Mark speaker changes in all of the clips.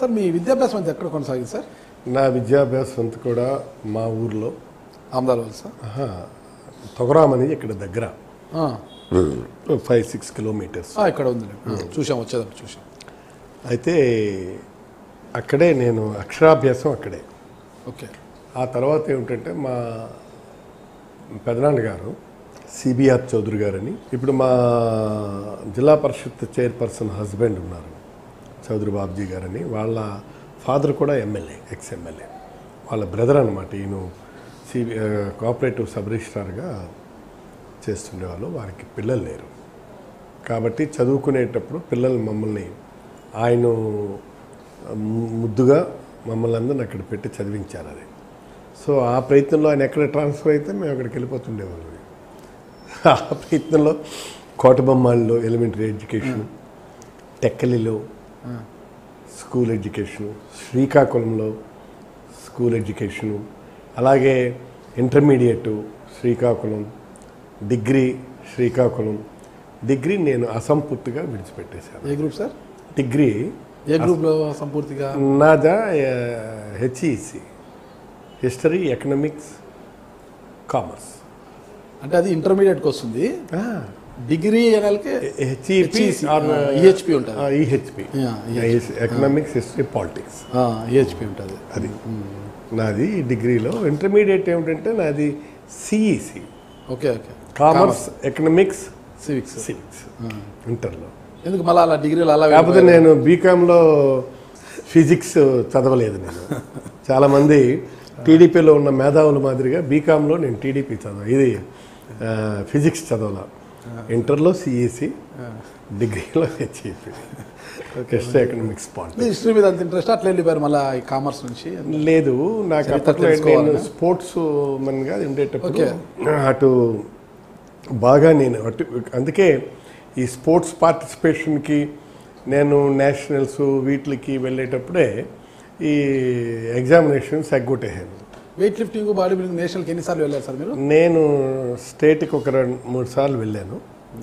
Speaker 1: Sir మీ విద్యాభ్యాసం అంతా ఎక్కడ కొనసాగింది సార్
Speaker 2: నా విద్యాభ్యాసం అంతా కూడా మా ఊర్లో
Speaker 1: అహ్మదాబాద్ సార్
Speaker 2: ఆహా, తొగరామ్ అనేది ఇక్కడ దగ్గర
Speaker 1: ఆ,
Speaker 2: ఫైవ్ సిక్స్ కిలోమీటర్స్
Speaker 1: ఆ, ఇక్కడ ఉంది చూసాం వచ్చేటప్పుడు చూసాం
Speaker 2: అయితే అక్కడే నేను అక్షరాభ్యాసం అక్కడే
Speaker 1: ఓకే
Speaker 2: ఆ తర్వాత ఏమిటంటే మా పెదనాన్న గారు సిబిఆర్ చౌదరి గారని ఇప్పుడు మా జిల్లా పరిషత్ చైర్పర్సన్ హస్బెండ్ ఉన్నారు చౌదరి బాబ్జీ గారని వాళ్ళ ఫాదర్ కూడా ఎమ్మెల్యే ఎక్స్ ఎమ్మెల్యే వాళ్ళ బ్రదర్ అనమాట ఈయన సిబి కోఆపరేటివ్ సబ్ రిజిస్ట్రార్గా చేస్తుండేవాళ్ళు వారికి పిల్లలు లేరు కాబట్టి చదువుకునేటప్పుడు పిల్లలు మమ్మల్ని ఆయన ము- ముద్దుగా మమ్మల్ని అందరిని అక్కడ పెట్టి చదివించారు అది సో ఆ ప్రయత్నంలో ఆయన ఎక్కడ ట్రాన్స్ఫర్ అయితే మేము అక్కడికి వెళ్ళిపోతుండేవాళ్ళం ఆ ప్రయత్నంలో కోటబొమ్మాలిలో ఎలిమెంటరీ ఎడ్యుకేషన్ టెక్కలిలో స్కూల్ ఎడ్యుకేషను శ్రీకాకుళంలో స్కూల్ ఎడ్యుకేషను అలాగే intermediate Srikakulam degree Srikakulam degree నేను అసంపూర్తిగా విడిచిపెట్టేశాను
Speaker 1: A group sir
Speaker 2: degree
Speaker 1: A గ్రూప్లో సంపూర్తిగా
Speaker 2: నాదా హెచ్ఈసి హిస్టరీ ఎకనామిక్స్ కామర్స్
Speaker 1: అంటే అది ఇంటర్మీడియట్కి వస్తుంది డిగ్రీ అనేకి
Speaker 2: హెచ్ఈపి
Speaker 1: HEC, ఆ, EHP ఉంటుంది.
Speaker 2: EHP
Speaker 1: Yeah,
Speaker 2: economics history politics
Speaker 1: EHP ఉంటుంది
Speaker 2: అది నాది డిగ్రీలో ఇంటర్మీడియట్ ఏమిటంటే నాది CEC
Speaker 1: okay okay
Speaker 2: commerce economics
Speaker 1: civics
Speaker 2: civics ఇంటర్లో
Speaker 1: ఎందుకు మళ్ళీ అలా డిగ్రీలు అలా
Speaker 2: కాకపోతే నేను బీకామ్లో ఫిజిక్స్ చదవలేదు నేను చాలామంది టీడీపీలో ఉన్న మేధావుల మాదిరిగా బీకామ్లో నేను టీడీపీ చదవ ఇది ఆ, ఫిజిక్స్ చదవాల ఇంటర్లో సిఈసి డిగ్రీలో HEP history economics politics
Speaker 1: history మీద అంత ఇంట్రెస్ట్ అట్లా వెళ్ళిపోయారు మళ్ళీ ఈ కామర్స్ నుంచి
Speaker 2: లేదు నాకు
Speaker 1: చరిత్ర
Speaker 2: అప్పట్లో నేను
Speaker 1: తెలుసుకోవాలనా?
Speaker 2: స్పోర్ట్స్ మన్గా ఉండేటప్పుడు
Speaker 1: ఓకే.
Speaker 2: అటు బాగా నేను అటు అందుకే ఈ స్పోర్ట్స్ పార్టిసిపేషన్కి నేను నేషనల్స్ వీటికి వెళ్ళేటప్పుడే ఈ ఎగ్జామినేషన్స్ ఎగ్గొట్టేసాను
Speaker 1: వెయిట్ లిఫ్టింగ్ బాడీ బిల్డింగ్ నేషనల్కి ఎన్నిసార్లు వెళ్ళారు సార్ మీరు
Speaker 2: నేను స్టేట్కి ఒక రెండు మూడు సార్లు వెళ్ళాను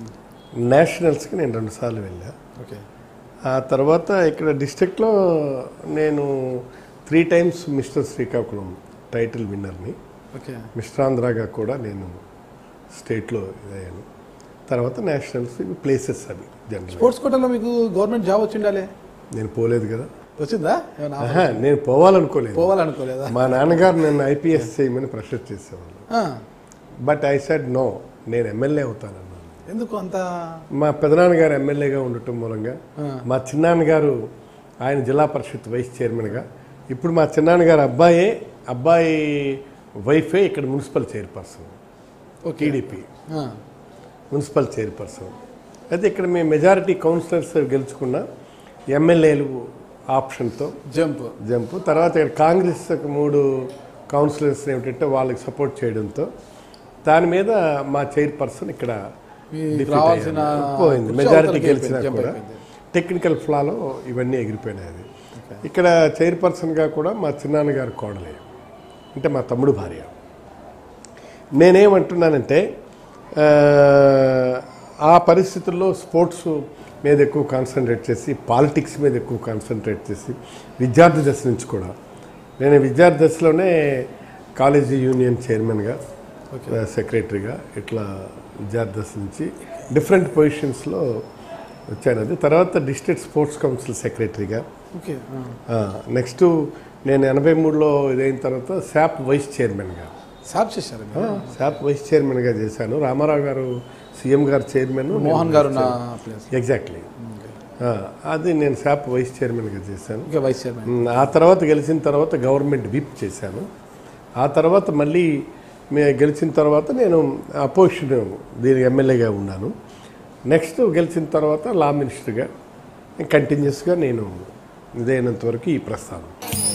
Speaker 2: నేషనల్స్కి నేను రెండు సార్లు వెళ్ళాను
Speaker 1: ఓకే
Speaker 2: ఆ తర్వాత ఇక్కడ డిస్ట్రిక్ట్లో నేను three times mister Srikakulam title విన్నర్ని
Speaker 1: ఓకే
Speaker 2: మిస్టర్ ఆంధ్రాగా కూడా నేను స్టేట్లో ఇదయ్యాను తర్వాత నేషనల్స్ ఇవి ప్లేసెస్ అవి జనరల్
Speaker 1: స్పోర్ట్స్ కోటాలో మీకు గవర్నమెంట్ జాబ్ వచ్చి ఉండాలి
Speaker 2: నేను పోలేదు కదా
Speaker 1: వచ్చిందా ఏమైనా
Speaker 2: ఆహా, నేను పోవాలనుకోలేదు
Speaker 1: పోవాలనుకోలేదా
Speaker 2: మా నాన్నగారు నన్ను ఐపీఎస్ చేయమని ప్రెషర్ చేసేవాళ్ళు
Speaker 1: ఆ,
Speaker 2: బట్ ఐ సెడ్ నో నేను ఎమ్మెల్యే అవుతానన్నాను
Speaker 1: ఎందుకు అంత
Speaker 2: మా పెదనాన్నగారు ఎమ్మెల్యేగా ఉండటం మూలంగా మా చిన్నాన్నగారు ఆయన జిల్లా పరిషత్ వైస్ చైర్మన్గా ఇప్పుడు మా చిన్నాన్నగారు అబ్బాయే అబ్బాయి వైఫే ఇక్కడ మున్సిపల్ చైర్పర్సన్
Speaker 1: ఓకే
Speaker 2: టీడీపీ
Speaker 1: ఆ,
Speaker 2: మున్సిపల్ చైర్పర్సన్ అయితే ఇక్కడ మేము మెజారిటీ కౌన్సిలర్స్ గెలుచుకున్న ఎమ్మెల్యేలు ఆప్షన్తో
Speaker 1: జంప్
Speaker 2: జంపు తర్వాత ఇక్కడ కాంగ్రెస్ మూడు కౌన్సిలర్స్ ఏమిటంటే వాళ్ళకి సపోర్ట్ చేయడంతో దాని మీద మా చైర్పర్సన్ ఇక్కడ
Speaker 1: మీకు
Speaker 2: defeat
Speaker 1: రావాల్సిన
Speaker 2: అయ్యాను. పోయింది
Speaker 1: కుర్చీ
Speaker 2: మెజారిటీ
Speaker 1: అవతలకి
Speaker 2: గెలిచినా
Speaker 1: వెళ్ళిపోయింది,
Speaker 2: కూడా
Speaker 1: jump అయిపోయింది.
Speaker 2: టెక్నికల్ ఫ్లాలో ఇవన్నీ ఎగిరిపోయినాయి అది ఇక్కడ చైర్పర్సన్గా కూడా మా చిన్నాన్నగారు కోడలే అంటే మా తమ్ముడు భార్య నేనేమంటున్నానంటే ఆ, ఆ పరిస్థితుల్లో స్పోర్ట్స్ మీద ఎక్కువ కాన్సన్ట్రేట్ చేసి పాలిటిక్స్ మీద ఎక్కువ కాన్సన్ట్రేట్ చేసి విద్యార్థి దశ నుంచి కూడా నేను విద్యార్థి దశలోనే కాలేజీ యూనియన్ చైర్మన్గా సెక్రటరీగా ఇట్లా విద్యార్థి దశ నుంచి డిఫరెంట్ పొజిషన్స్లో వచ్చాను అది తర్వాత డిస్ట్రిక్ట్ స్పోర్ట్స్ కౌన్సిల్ సెక్రటరీగా
Speaker 1: ఓకే ఆ.
Speaker 2: నెక్స్ట్ నేను ఎనభై మూడులో ఇదైన తర్వాత శాప్ వైస్ చైర్మన్గా
Speaker 1: సాప్ చేశారు మీరు?
Speaker 2: శాప్ వైస్ చైర్మన్గా చేశాను రామారావు గారు సీఎం గారు చైర్మన్
Speaker 1: మోహన్ గారు నా ప్లేస్
Speaker 2: ఎగ్జాక్ట్లీ అది నేను శాప్ వైస్ చైర్మన్గా చేశాను
Speaker 1: ఓకే వైస్ చైర్మన్
Speaker 2: మ్, ఆ తర్వాత గెలిచిన తర్వాత గవర్నమెంట్ విప్ చేశాను ఆ తర్వాత మళ్ళీ మే గెలిచిన తర్వాత నేను అపోజిషన్ దీనికి ఎమ్మెల్యేగా ఉన్నాను నెక్స్ట్ గెలిచిన తర్వాత లా మినిస్టర్గా కంటిన్యూస్గా నేను ఇదైనంత వరకు ఈ ప్రస్థానం